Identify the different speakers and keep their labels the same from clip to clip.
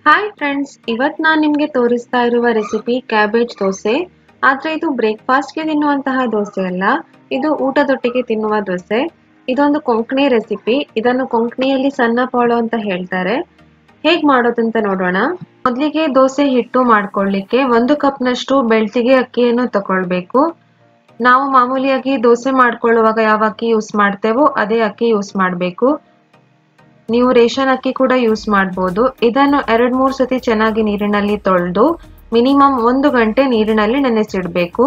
Speaker 1: hi friends ಇವತ್ತು ನಾನು ನಿಮಗೆ ತೋರಿಸ್ತಾ ಇರುವ ರೆಸಿಪಿ ಕ್ಯಾಬೇಜ್ ದೋಸೆ ಆದರೆ ಇದು ಬ್ರೇಕ್ಫಾಸ್ಟ್ಗೆ ತಿನ್ನುವಂತಹ ದೋಸೆ ಅಲ್ಲ ಇದು ಊಟದೊಟ್ಟಿಗೆ ತಿನ್ನುವ ದೋಸೆ ಇದೊಂದು ಕೊಂಕಣಿ ರೆಸಿಪಿ ಇದನ್ನು ಕೊಂಕಣಿಯಲ್ಲಿ ಸಣ್ಣ ಪಾಳು ಅಂತ ಹೇಳ್ತಾರೆ ಹೇಗೆ ಮಾಡೋದಂತ ನೋಡೋಣ ಮೊದಲಿಗೆ ದೋಸೆ ಹಿಟ್ಟು ಮಾಡ್ಕೊಳ್ಳಿಕ್ಕೆ ಒಂದು ಕಪ್ನಷ್ಟು ಬೆಳ್ತಿಗೆ ಅಕ್ಕಿಯನ್ನು ತಗೊಳ್ಬೇಕು ನಾವು ಮಾಮೂಲಿಯಾಗಿ ದೋಸೆ ಮಾಡ್ಕೊಳ್ಳುವಾಗ ಯಾವ ಅಕ್ಕಿ ಯೂಸ್ ಮಾಡ್ತೇವೋ ಅದೇ ಅಕ್ಕಿ ಯೂಸ್ ಮಾಡಬೇಕು ನೀವು ರೇಷನ್ ಅಕ್ಕಿ ಕೂಡ ಯೂಸ್ ಮಾಡ್ಬೋದು ಇದನ್ನು ಎರಡ್ ಮೂರು ಸತಿ ಚೆನ್ನಾಗಿ ನೀರಿನಲ್ಲಿ ತೊಳೆದು ಮಿನಿಮಮ್ ಒಂದು ಗಂಟೆ ನೀರಿನಲ್ಲಿ ನೆನೆಸಿಡ್ಬೇಕು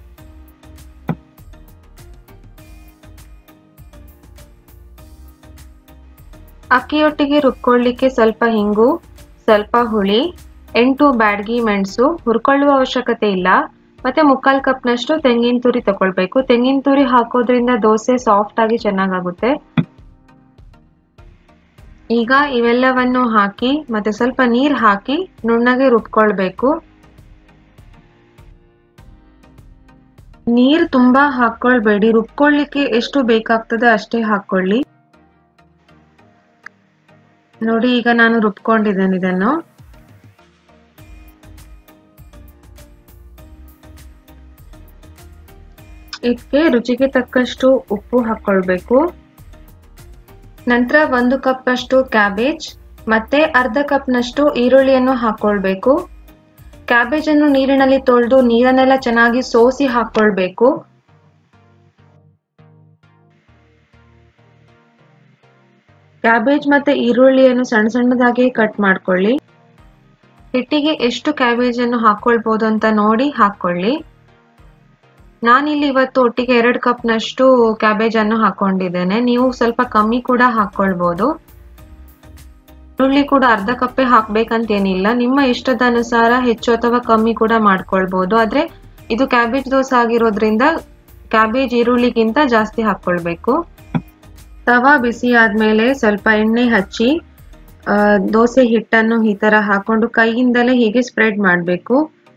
Speaker 1: ಅಕ್ಕಿಯೊಟ್ಟಿಗೆ ರುಬ್ಕೊಳ್ಳಿಕ್ಕೆ ಸ್ವಲ್ಪ ಹಿಂಗು ಸ್ವಲ್ಪ ಹುಳಿ ಎಂಟು ಬ್ಯಾಡ್ಗಿ ಮೆಣಸು ಹುರ್ಕೊಳ್ಳುವ ಅವಶ್ಯಕತೆ ಇಲ್ಲ ಮತ್ತೆ ಮುಕ್ಕಾಲ್ ಕಪ್ನಷ್ಟು ತೆಂಗಿನ ತುರಿ ತಗೊಳ್ಬೇಕು ತೆಂಗಿನ ತುರಿ ಹಾಕೋದ್ರಿಂದ ದೋಸೆ ಸಾಫ್ಟ್ ಆಗಿ ಚೆನ್ನಾಗಾಗುತ್ತೆ ಈಗ ಇವೆಲ್ಲವನ್ನು ಹಾಕಿ ಮತ್ತೆ ಸ್ವಲ್ಪ ನೀರ್ ಹಾಕಿ ನುಣ್ಣಗೆ ರುಬ್ಕೊಳ್ಬೇಕು ನೀರ್ ತುಂಬಾ ಹಾಕೊಳ್ಬೇಡಿ ರುಬ್ಕೊಳ್ಳಿಕ್ಕೆ ಎಷ್ಟು ಬೇಕಾಗ್ತದೆ ಅಷ್ಟೇ ಹಾಕೊಳ್ಳಿ ನೋಡಿ ಈಗ ನಾನು ರುಬ್ಕೊಂಡಿದ್ದೇನೆ ಇದನ್ನು ಇದಕ್ಕೆ ರುಚಿಗೆ ತಕ್ಕಷ್ಟು ಉಪ್ಪು ಹಾಕೊಳ್ಬೇಕು ನಂತರ ಒಂದು ಕಪ್ ಅಷ್ಟು ಕ್ಯಾಬೇಜ್ ಮತ್ತೆ ಅರ್ಧ ಕಪ್ನಷ್ಟು ಈರುಳ್ಳಿಯನ್ನು ಹಾಕೊಳ್ಬೇಕು ಕ್ಯಾಬೇಜ್ ಅನ್ನು ನೀರಿನಲ್ಲಿ ತೊಳೆದು ನೀರನ್ನೆಲ್ಲ ಚೆನ್ನಾಗಿ ಸೋಸಿ ಹಾಕೊಳ್ಬೇಕು ಕ್ಯಾಬೇಜ್ ಮತ್ತೆ ಈರುಳ್ಳಿಯನ್ನು ಸಣ್ಣ ಸಣ್ಣದಾಗಿ ಕಟ್ ಮಾಡ್ಕೊಳ್ಳಿ ಹಿಟ್ಟಿಗೆ ಎಷ್ಟು ಕ್ಯಾಬೇಜ್ ಅನ್ನು ಹಾಕೊಳ್ಬಹುದು ಅಂತ ನೋಡಿ ಹಾಕೊಳ್ಳಿ ನಾನಿಲ್ಲಿ ಇವತ್ತು ಒಟ್ಟಿಗೆ ಎರಡು ಕಪ್ನಷ್ಟು ಕ್ಯಾಬೇಜ್ ಅನ್ನು ಹಾಕೊಂಡಿದ್ದೇನೆ ನೀವು ಸ್ವಲ್ಪ ಕಮ್ಮಿ ಕೂಡ ಹಾಕೊಳ್ಬಹುದು ಈರುಳ್ಳಿ ಕೂಡ ಅರ್ಧ ಕಪ್ಪೆ ಹಾಕ್ಬೇಕಂತೇನಿಲ್ಲ ನಿಮ್ಮ ಇಷ್ಟದ ಅನುಸಾರ ಹೆಚ್ಚು ಅಥವಾ ಕಮ್ಮಿ ಕೂಡ ಮಾಡ್ಕೊಳ್ಬಹುದು ಆದ್ರೆ ಇದು ಕ್ಯಾಬೇಜ್ ದೋಸೆ ಆಗಿರೋದ್ರಿಂದ ಕ್ಯಾಬೇಜ್ ಈರುಳ್ಳಿಗಿಂತ ಜಾಸ್ತಿ ಹಾಕೊಳ್ಬೇಕು ತವಾ ಬಿಸಿ ಆದ್ಮೇಲೆ ಸ್ವಲ್ಪ ಎಣ್ಣೆ ಹಚ್ಚಿ ದೋಸೆ ಹಿಟ್ಟನ್ನು ಈ ತರ ಹಾಕೊಂಡು ಕೈಯಿಂದಲೇ ಹೀಗೆ ಸ್ಪ್ರೆಡ್ ಮಾಡಬೇಕು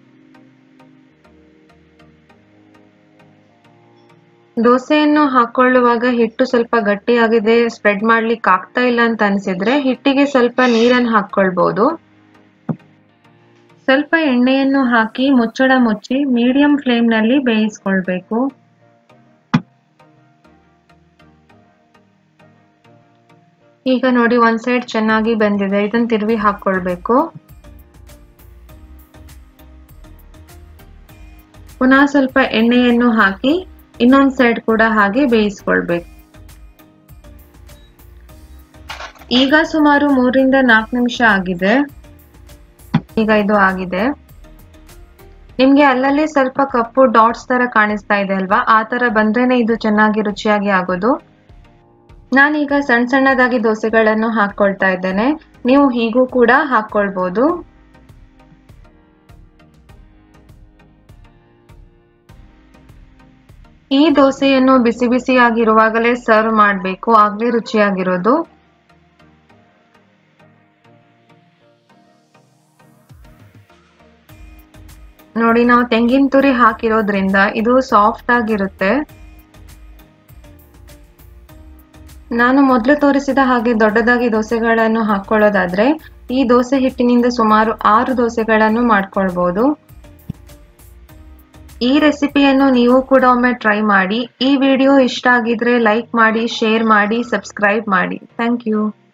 Speaker 1: ದೋಸೆಯನ್ನು ಹಾಕೊಳ್ಳುವಾಗ ಹಿಟ್ಟು ಸ್ವಲ್ಪ ಗಟ್ಟಿಯಾಗಿದೆ ಸ್ಪ್ರೆಡ್ ಮಾಡ್ಲಿಕ್ಕೆ ಆಗ್ತಾ ಇಲ್ಲ ಅಂತ ಅನ್ಸಿದ್ರೆ ಹಿಟ್ಟಿಗೆ ಸ್ವಲ್ಪ ನೀರನ್ನು ಹಾಕೊಳ್ಬಹುದು ಸ್ವಲ್ಪ ಎಣ್ಣೆಯನ್ನು ಹಾಕಿ ಮುಚ್ಚಳ ಮುಚ್ಚಿ ಮೀಡಿಯಂ ಫ್ಲೇಮ್ ನಲ್ಲಿ ಬೇಯಿಸ್ಕೊಳ್ಬೇಕು ಈಗ ನೋಡಿ ಒಂದ್ ಸೈಡ್ ಚೆನ್ನಾಗಿ ಬಂದಿದೆ ಇದನ್ನ ತಿರುವಿ ಹಾಕೊಳ್ಬೇಕು ಪುನಃ ಸ್ವಲ್ಪ ಎಣ್ಣೆಯನ್ನು ಹಾಕಿ ಇನ್ನೊಂದ್ ಸೈಡ್ ಕೂಡ ಹಾಗೆ ಬೇಯಿಸ್ಕೊಳ್ಬೇಕು ಈಗ ಸುಮಾರು ಮೂರಿಂದ ನಾಲ್ಕು ನಿಮಿಷ ಆಗಿದೆ ಈಗ ಇದು ಆಗಿದೆ ನಿಮ್ಗೆ ಅಲ್ಲಲ್ಲಿ ಸ್ವಲ್ಪ ಕಪ್ಪು ಡಾಟ್ಸ್ ತರ ಕಾಣಿಸ್ತಾ ಇದೆ ಅಲ್ವಾ ಆ ತರ ಬಂದ್ರೇನೆ ಇದು ಚೆನ್ನಾಗಿ ರುಚಿಯಾಗಿ ಆಗೋದು ನಾನೀಗ ಸಣ್ಣ ಸಣ್ಣದಾಗಿ ದೋಸೆಗಳನ್ನು ಹಾಕೊಳ್ತಾ ಇದ್ದೇನೆ ನೀವು ಹೀಗೂ ಕೂಡ ಹಾಕೊಳ್ಬಹುದು ಈ ದೋಸೆಯನ್ನು ಬಿಸಿ ಬಿಸಿಯಾಗಿರುವಾಗಲೇ ಸರ್ವ್ ಮಾಡಬೇಕು ಆಗ್ಲೇ ರುಚಿಯಾಗಿರೋದು ನೋಡಿ ನಾವು ತೆಂಗಿನ ತುರಿ ಹಾಕಿರೋದ್ರಿಂದ ಇದು ಸಾಫ್ಟ್ ಆಗಿರುತ್ತೆ ನಾನು ಮೊದಲು ತೋರಿಸಿದ ಹಾಗೆ ದೊಡ್ಡದಾಗಿ ದೋಸೆಗಳನ್ನು ಹಾಕೊಳ್ಳೋದಾದ್ರೆ ಈ ದೋಸೆ ಹಿಟ್ಟಿನಿಂದ ಸುಮಾರು ಆರು ದೋಸೆಗಳನ್ನು ಮಾಡ್ಕೊಳ್ಬಹುದು ಈ ರೆಸಿಪಿಯನ್ನು ನೀವು ಕೂಡ ಒಮ್ಮೆ ಟ್ರೈ ಮಾಡಿ ಈ ವಿಡಿಯೋ ಇಷ್ಟ ಆಗಿದ್ರೆ ಲೈಕ್ ಮಾಡಿ ಶೇರ್ ಮಾಡಿ ಸಬ್ಸ್ಕ್ರೈಬ್ ಮಾಡಿ ಥ್ಯಾಂಕ್ ಯು